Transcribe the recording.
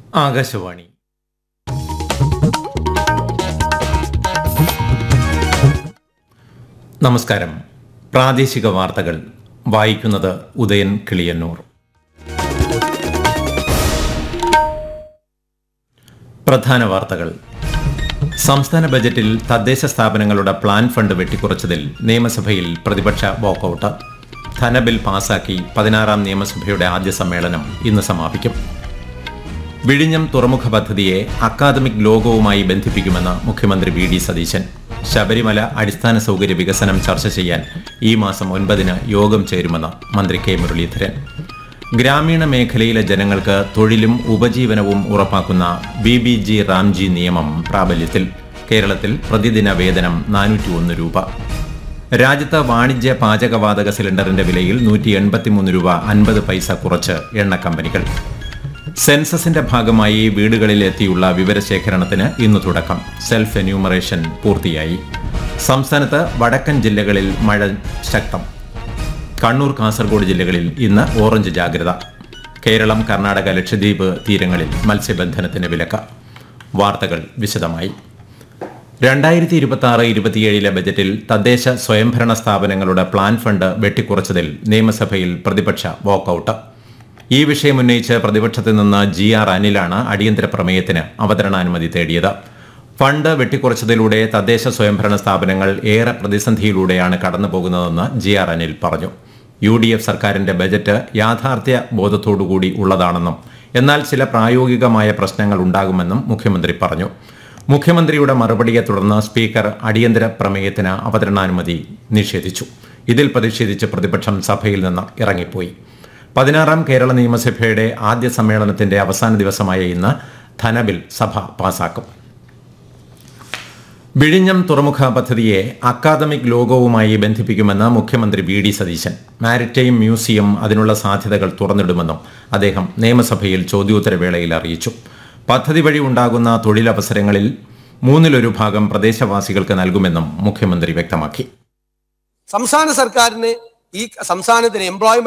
ആകാശവാണി നമസ്കാരം പ്രാദേശിക വാർത്തകൾ വായിക്കുന്നത് ഉദയൻ കിളിയന്നൂർ പ്രധാന വാർത്തകൾ സംസ്ഥാന ബജറ്റിൽ തദ്ദേശ സ്ഥാപനങ്ങളുടെ പ്ലാൻ ഫണ്ട് വെട്ടിക്കുറച്ചതിൽ നിയമസഭയിൽ പ്രതിപക്ഷ വാക്കൌട്ട് ധനബിൽ പാസാക്കി പതിനാറാം നിയമസഭയുടെ ആദ്യ സമ്മേളനം ഇന്ന് സമാപിക്കും വിഴിഞ്ഞം തുറമുഖ പദ്ധതിയെ അക്കാദമിക് ലോകവുമായി ബന്ധിപ്പിക്കുമെന്ന് മുഖ്യമന്ത്രി വി ഡി സതീശൻ ശബരിമല അടിസ്ഥാന സൗകര്യ വികസനം ചർച്ച ചെയ്യാൻ ഈ മാസം ഒൻപതിന് യോഗം ചേരുമെന്ന് മന്ത്രി കെ മുരളീധരൻ ഗ്രാമീണ മേഖലയിലെ ജനങ്ങൾക്ക് തൊഴിലും ഉപജീവനവും ഉറപ്പാക്കുന്ന ബി ബി ജി റാംജി നിയമം പ്രാബല്യത്തിൽ കേരളത്തിൽ പ്രതിദിന വേതനം നാനൂറ്റി ഒന്ന് രൂപ രാജ്യത്ത് വാണിജ്യ പാചകവാതക സിലിണ്ടറിന്റെ വിലയിൽ നൂറ്റി എൺപത്തിമൂന്ന് രൂപ അൻപത് പൈസ കുറച്ച് എണ്ണ കമ്പനികൾ സെൻസസിന്റെ ഭാഗമായി വീടുകളിൽ എത്തിയുള്ള വിവരശേഖരണത്തിന് ഇന്ന് തുടക്കം സെൽഫ് എന്യൂമറേഷൻ പൂർത്തിയായി സംസ്ഥാനത്ത് വടക്കൻ ജില്ലകളിൽ മഴ ശക്തം കണ്ണൂർ കാസർഗോഡ് ജില്ലകളിൽ ഇന്ന് ഓറഞ്ച് ജാഗ്രത കേരളം കർണാടക ലക്ഷദ്വീപ് തീരങ്ങളിൽ മത്സ്യബന്ധനത്തിന് വിലക്ക് വാർത്തകൾ വിശദമായി രണ്ടായിരത്തി ഇരുപത്തി ആറ് ഇരുപത്തിയേഴിലെ ബജറ്റിൽ തദ്ദേശ സ്വയംഭരണ സ്ഥാപനങ്ങളുടെ പ്ലാൻ ഫണ്ട് വെട്ടിക്കുറച്ചതിൽ നിയമസഭയിൽ പ്രതിപക്ഷ വാക്കൌട്ട് ഈ വിഷയം ഉന്നയിച്ച് പ്രതിപക്ഷത്തിൽ നിന്ന് ജി ആർ അനിലാണ് അടിയന്തര പ്രമേയത്തിന് അവതരണാനുമതി തേടിയത് ഫണ്ട് വെട്ടിക്കുറച്ചതിലൂടെ തദ്ദേശ സ്വയംഭരണ സ്ഥാപനങ്ങൾ ഏറെ പ്രതിസന്ധിയിലൂടെയാണ് കടന്നുപോകുന്നതെന്ന് ജി ആർ അനിൽ പറഞ്ഞു യു ഡി എഫ് സർക്കാരിന്റെ ബജറ്റ് യാഥാർത്ഥ്യ ബോധത്തോടുകൂടി ഉള്ളതാണെന്നും എന്നാൽ ചില പ്രായോഗികമായ പ്രശ്നങ്ങൾ ഉണ്ടാകുമെന്നും മുഖ്യമന്ത്രി പറഞ്ഞു മുഖ്യമന്ത്രിയുടെ മറുപടിയെ തുടർന്ന് സ്പീക്കർ അടിയന്തര പ്രമേയത്തിന് അവതരണാനുമതി നിഷേധിച്ചു ഇതിൽ പ്രതിഷേധിച്ച് പ്രതിപക്ഷം സഭയിൽ നിന്ന് ഇറങ്ങിപ്പോയി പതിനാറാം കേരള നിയമസഭയുടെ ആദ്യ സമ്മേളനത്തിന്റെ അവസാന ദിവസമായ ഇന്ന് ധനബിൽ സഭ പാസാക്കും വിഴിഞ്ഞം തുറമുഖ പദ്ധതിയെ അക്കാദമിക് ലോകവുമായി ബന്ധിപ്പിക്കുമെന്ന് മുഖ്യമന്ത്രി V D Satheesan maritime museum അതിനുള്ള സാധ്യതകൾ തുറന്നിടുമെന്നും അദ്ദേഹം നിയമസഭയിൽ ചോദ്യോത്തരവേളയിൽ അറിയിച്ചു പദ്ധതി വഴി ഉണ്ടാകുന്ന തൊഴിലവസരങ്ങളിൽ മൂന്നിലൊരു ഭാഗം പ്രദേശവാസികൾക്ക് നൽകുമെന്നും മുഖ്യമന്ത്രി വ്യക്തമാക്കി സംസ്ഥാന സർക്കാരിന് ഈ സംസ്ഥാനത്തിന് എംപ്ലോയ്മെന്റ്